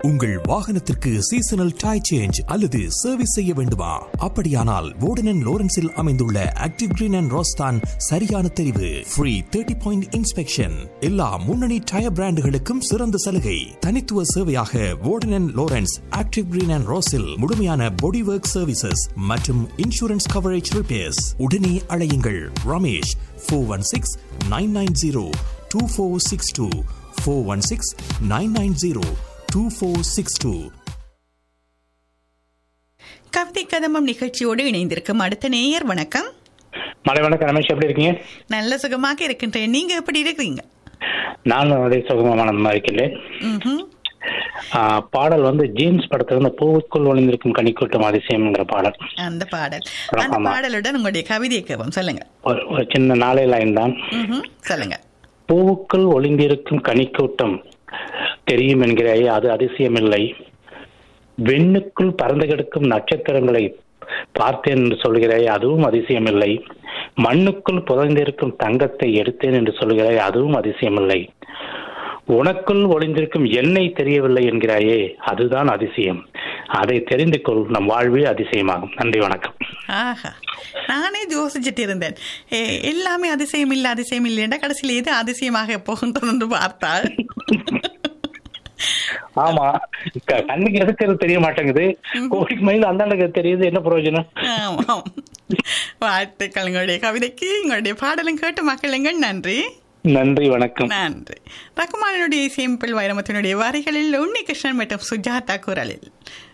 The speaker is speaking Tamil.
உங்கள் வாகனத்திற்கு சீசனல் டை சேஞ்ச் அல்லது சர்வீஸ் செய்ய வேண்டுமா அப்படியானால் வோர்டன் லோரன்ஸில் அமைந்துள்ள ஆக்டிவ் கிரீன் அண்ட் ரோஸ்தான் சரியான தெரிவு ஃப்ரீ தேர்ட்டி பாயிண்ட் இன்ஸ்பெக்ஷன் எல்லா முன்னணி டயர் பிராண்டுகளுக்கும் சிறந்த சலுகை தனித்துவ சேவையாக வோர்டன் லோரன்ஸ் ஆக்டிவ் கிரீன் அண்ட் ரோஸில் முழுமையான பாடி ஒர்க் சர்வீசஸ் மற்றும் இன்சூரன்ஸ் கவரேஜ் ரிப்பேர்ஸ் உடனே அழையுங்கள் Ramesh four one six nine nine zero two four six two four one six nine nine zero two four six two கவிதை கதம்பம் நிகழ்ச்சியோடு இணைந்திருக்கும் அடுத்த நேயர் வணக்கம் மலை வணக்கம் ரமேஷ் எப்படி இருக்கீங்க நல்ல சுகமாக இருக்கின்றேன் நீங்க எப்படி இருக்கிறீங்க நானும் அதே சுகமானந்தமா இருக்கின்றேன் ம்ஹும். ஆஹ் பாடல் வந்து ஜீன்ஸ் படத்துல இருந்து பூவுக்குள் ஒளிந்திருக்கும் கனிக்கூட்டம் அதிசயம்ங்கிற பாடல் அந்த பாடல் அந்த ஆமா. பாடலுடன் உங்களுடைய கவிதையை கேட்போம் சொல்லுங்க ஒரு ஒரு சின்ன நாளை லைன் தான் ம்ஹும். சொல்லுங்க பூவுக்குள் ஒளிந்திருக்கும் கனிக்கூட்டம் தெரியும் என்கிறாயே அது அதிசயமில்லை வெண்ணுக்குள் பறந்து கிடக்கும் நட்சத்திரங்களை பார்த்தேன் என்று சொல்கிறாய் அதுவும் அதிசயமில்லை மண்ணுக்குள் புதைந்திருக்கும் தங்கத்தை எடுத்தேன் என்று சொல்கிறாய் அதுவும் அதிசயமில்லை உனக்குள் ஒளிந்திருக்கும் எண்ணெய் தெரியவில்லை என்கிறாயே அதுதான் அதிசயம் அதை தெரிந்து கொள் நம் வாழ்வே அதிசயமாகும் நன்றி வணக்கம் ஆஹா நானே யோசிச்சுட்டு இருந்தேன் ஏ, எல்லாமே அதிசயம் இல்லை அதிசயம் இல்லைன்னா கடைசியில் எது அதிசயமாக போகின்றது என்று பார்த்தால் ஆமா க- கண்ணுக்கு எதுக்கிறது தெரிய மாட்டேங்குது கோடிக்கு மைல் அந்தாண்டுக்கு தெரியுது என்ன பிரயோஜனம் ஆமாம் வாழ்த்துக்கள் உங்களுடைய கவிதைக்கு உங்களுடைய பாடலும் கேட்டு மக்களுங்கள் நன்றி நன்றி வணக்கம் நன்றி ரகுமானுடைய சிம்பிள் வைரமத்தினுடைய வரிகளில் உன்னி கிருஷ்ணன் மற்றும் சுஜாதா குரலில்